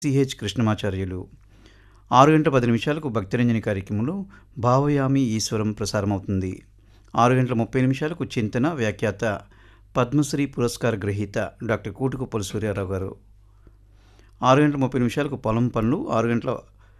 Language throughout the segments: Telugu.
సిహెచ్ కృష్ణమాచార్యులు ఆరు గంటల పది నిమిషాలకు భక్తిరంజని కార్యక్రమంలో భావయామి ఈశ్వరం ప్రసారమవుతుంది ఆరు గంటల ముప్పై నిమిషాలకు చింతన వ్యాఖ్యాత పద్మశ్రీ పురస్కార గ్రహీత డాక్టర్ కూటుకుప్పల సూర్యారావు గారు ఆరు గంటల ముప్పై నిమిషాలకు పొలం పనులు ఆరు గంటల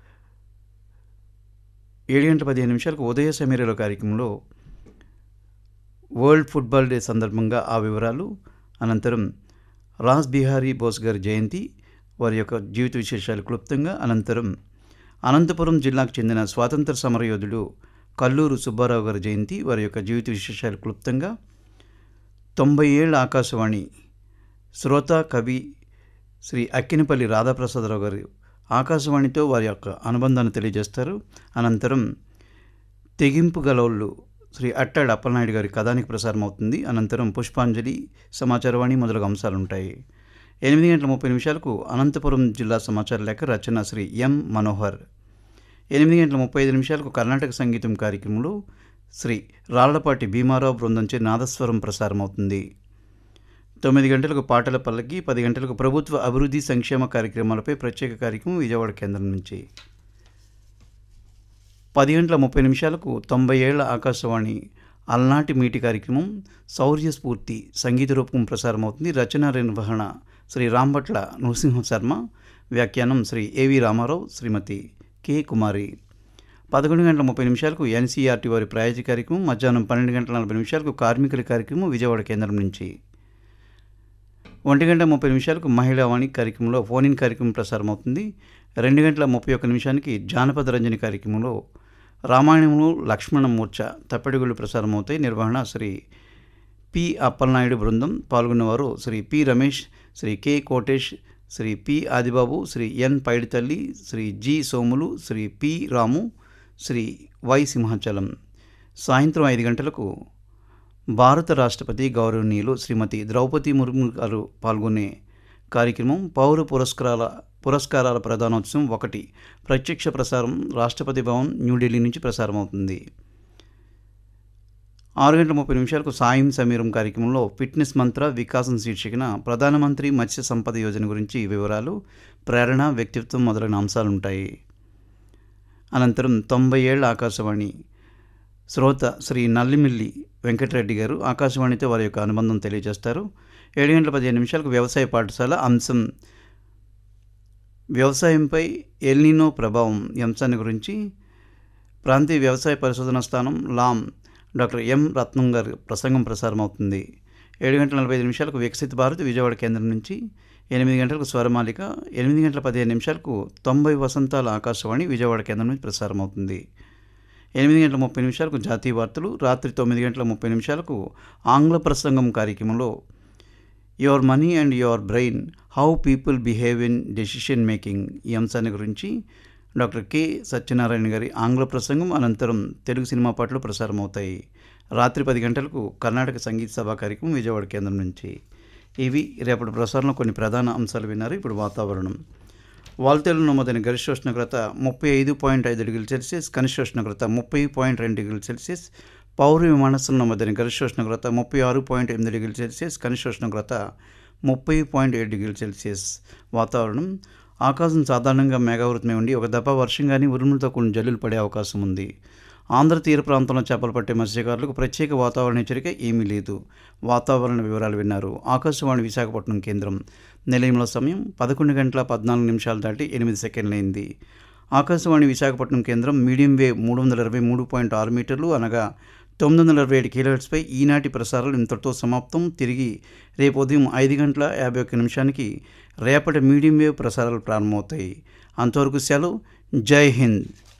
ఏడు గంటల పదిహేను నిమిషాలకు ఉదయ సమీరలో కార్యక్రమంలో వరల్డ్ ఫుట్బాల్ డే సందర్భంగా ఆ వివరాలు అనంతరం రాజ్ బిహారీ బోస్ గారి జయంతి వారి యొక్క జీవిత విశేషాలు క్లుప్తంగా అనంతరం అనంతపురం జిల్లాకు చెందిన స్వాతంత్ర సమరయోధుడు కల్లూరు సుబ్బారావు గారి జయంతి వారి యొక్క జీవిత విశేషాలు క్లుప్తంగా తొంభై ఏళ్ళ ఆకాశవాణి శ్రోత కవి శ్రీ అక్కినపల్లి రాధాప్రసాదరావు గారు ఆకాశవాణితో వారి యొక్క అనుబంధాన్ని తెలియజేస్తారు అనంతరం తెగింపు గలవుళ్ళు శ్రీ అట్టాడు అప్పలనాయుడు గారి కథానికి ప్రసారం అవుతుంది అనంతరం పుష్పాంజలి సమాచారవాణి మొదలగు అంశాలు ఉంటాయి ఎనిమిది గంటల ముప్పై నిమిషాలకు అనంతపురం జిల్లా సమాచార లేఖ రచన శ్రీ ఎం మనోహర్ ఎనిమిది గంటల ముప్పై ఐదు నిమిషాలకు కర్ణాటక సంగీతం కార్యక్రమంలో శ్రీ రాళ్లపాటి భీమారావు బృందంచే నాదస్వరం ప్రసారం అవుతుంది తొమ్మిది గంటలకు పాటల పల్లకి పది గంటలకు ప్రభుత్వ అభివృద్ధి సంక్షేమ కార్యక్రమాలపై ప్రత్యేక కార్యక్రమం విజయవాడ కేంద్రం నుంచి పది గంటల ముప్పై నిమిషాలకు తొంభై ఏళ్ల ఆకాశవాణి అలనాటి మీటి కార్యక్రమం శౌర్య స్ఫూర్తి సంగీత రూపం ప్రసారం అవుతుంది రచన నిర్వహణ శ్రీ రాంభట్ల నృసింహ శర్మ వ్యాఖ్యానం శ్రీ ఏవి రామారావు శ్రీమతి కె కుమారి పదకొండు గంటల ముప్పై నిమిషాలకు ఎన్సీఆర్టీ వారి ప్రాయోజిక కార్యక్రమం మధ్యాహ్నం పన్నెండు గంటల నలభై నిమిషాలకు కార్మికుల కార్యక్రమం విజయవాడ కేంద్రం నుంచి ఒంటి గంట ముప్పై నిమిషాలకు మహిళా వాణి కార్యక్రమంలో ఫోన్ ఇన్ కార్యక్రమం ప్రసారం అవుతుంది రెండు గంటల ముప్పై ఒక్క నిమిషానికి జానపద రంజని కార్యక్రమంలో రామాయణంలో లక్ష్మణ మూర్ఛ తప్పెడుగులు ప్రసారం అవుతాయి నిర్వహణ శ్రీ పి అప్పలనాయుడు బృందం పాల్గొన్నవారు Shri P Ramesh Shri K Kotesh Shri P Adibabu Shri N Paidithalli Shri G Somulu Shri P Ramu Shri Y Simhachalam సాయంత్రం ఐదు గంటలకు భారత రాష్ట్రపతి గౌరవనీయులు శ్రీమతి ద్రౌపది ముర్ము గారు పాల్గొనే కార్యక్రమం పౌర పురస్కారాల పురస్కారాల ప్రధానోత్సవం ఒకటి ప్రత్యక్ష ప్రసారం రాష్ట్రపతి భవన్ న్యూఢిల్లీ నుంచి ప్రసారం అవుతుంది ఆరు గంటల ముప్పై నిమిషాలకు సాయం సమీరం కార్యక్రమంలో ఫిట్నెస్ మంత్ర వికాసం శీర్షికన ప్రధానమంత్రి మత్స్య సంపద యోజన గురించి వివరాలు ప్రేరణ వ్యక్తిత్వం మొదలైన అంశాలు ఉంటాయి అనంతరం తొంభై ఏళ్ల ఆకాశవాణి శ్రోత శ్రీ నల్లిమిల్లి వెంకటరెడ్డి గారు ఆకాశవాణితో వారి యొక్క అనుబంధం తెలియజేస్తారు ఏడు గంటల పదిహేను నిమిషాలకు వ్యవసాయ పాఠశాల అంశం వ్యవసాయంపై ఎల్నినో ప్రభావం ఈ అంశాన్ని గురించి ప్రాంతీయ వ్యవసాయ పరిశోధన స్థానం లామ్ డాక్టర్ ఎం రత్నం గారి ప్రసంగం ప్రసారం అవుతుంది ఏడు గంటల నలభై ఐదు నిమిషాలకు వికసిత భారత్ విజయవాడ కేంద్రం నుంచి ఎనిమిది గంటలకు స్వరమాలిక ఎనిమిది గంటల పదిహేను నిమిషాలకు తొంభై వసంతాల ఆకాశవాణి విజయవాడ కేంద్రం నుంచి ప్రసారం అవుతుంది ఎనిమిది గంటల ముప్పై నిమిషాలకు జాతీయ వార్తలు రాత్రి తొమ్మిది గంటల ముప్పై నిమిషాలకు ఆంగ్ల ప్రసంగం కార్యక్రమంలో your money and your brain how people behave in decision making ఈ అంశాన్ని గురించి డాక్టర్ కె సత్యనారాయణ గారి ఆంగ్ల ప్రసంగం అనంతరం తెలుగు సినిమా పాటలు ప్రసారం అవుతాయి రాత్రి పది గంటలకు కర్ణాటక సంగీత సభా కార్యక్రమం విజయవాడ కేంద్రం నుంచి ఇవి రేపటి ప్రసారంలో కొన్ని ప్రధాన అంశాలు విన్నారు ఇప్పుడు వాతావరణం వాల్తేలు నమోదైన గరిష్ట ఉష్ణోగ్రత ముప్పై ఐదు పాయింట్ ఐదు డిగ్రీల సెల్సియస్ కనిష్ట ఉష్ణోగ్రత ముప్పై పాయింట్ రెండు డిగ్రీల సెల్సియస్ పౌర విమానాశ్రయం నమోదైన గరిష్ట ఉష్ణోగ్రత ముప్పై ఆరు పాయింట్ ఎనిమిది డిగ్రీల సెల్సియస్ కనిష్ట ఉష్ణోగ్రత ముప్పై పాయింట్ ఏడు డిగ్రీల సెల్సియస్ వాతావరణం ఆకాశం సాధారణంగా మేఘావృతమై ఉండి ఒక దఫా వర్షం కానీ ఉరుములతో కొన్ని జల్లులు పడే అవకాశం ఉంది ఆంధ్ర తీర ప్రాంతంలో చేపలు పట్టే మత్స్యకారులకు ప్రత్యేక వాతావరణ హెచ్చరిక ఏమీ లేదు వాతావరణ వివరాలు విన్నారు ఆకాశవాణి విశాఖపట్నం కేంద్రం నిలయంలో సమయం పదకొండు గంటల పద్నాలుగు నిమిషాలు దాటి ఎనిమిది సెకండ్లైంది ఆకాశవాణి విశాఖపట్నం కేంద్రం మీడియం వేవ్ మూడు వందల ఇరవై మూడు పాయింట్ ఆరు మీటర్లు అనగా తొమ్మిది వందల ఇరవై ఏడు కిలోహెట్స్పై ఈనాటి ప్రసారాలు ఇంతటితో సమాప్తం తిరిగి రేపు ఉదయం ఐదు గంటల యాభై ఒక్క నిమిషానికి రేపటి మీడియం వేవ్ ప్రసారాలు ప్రారంభమవుతాయి అంతవరకు సెలవు జై హింద్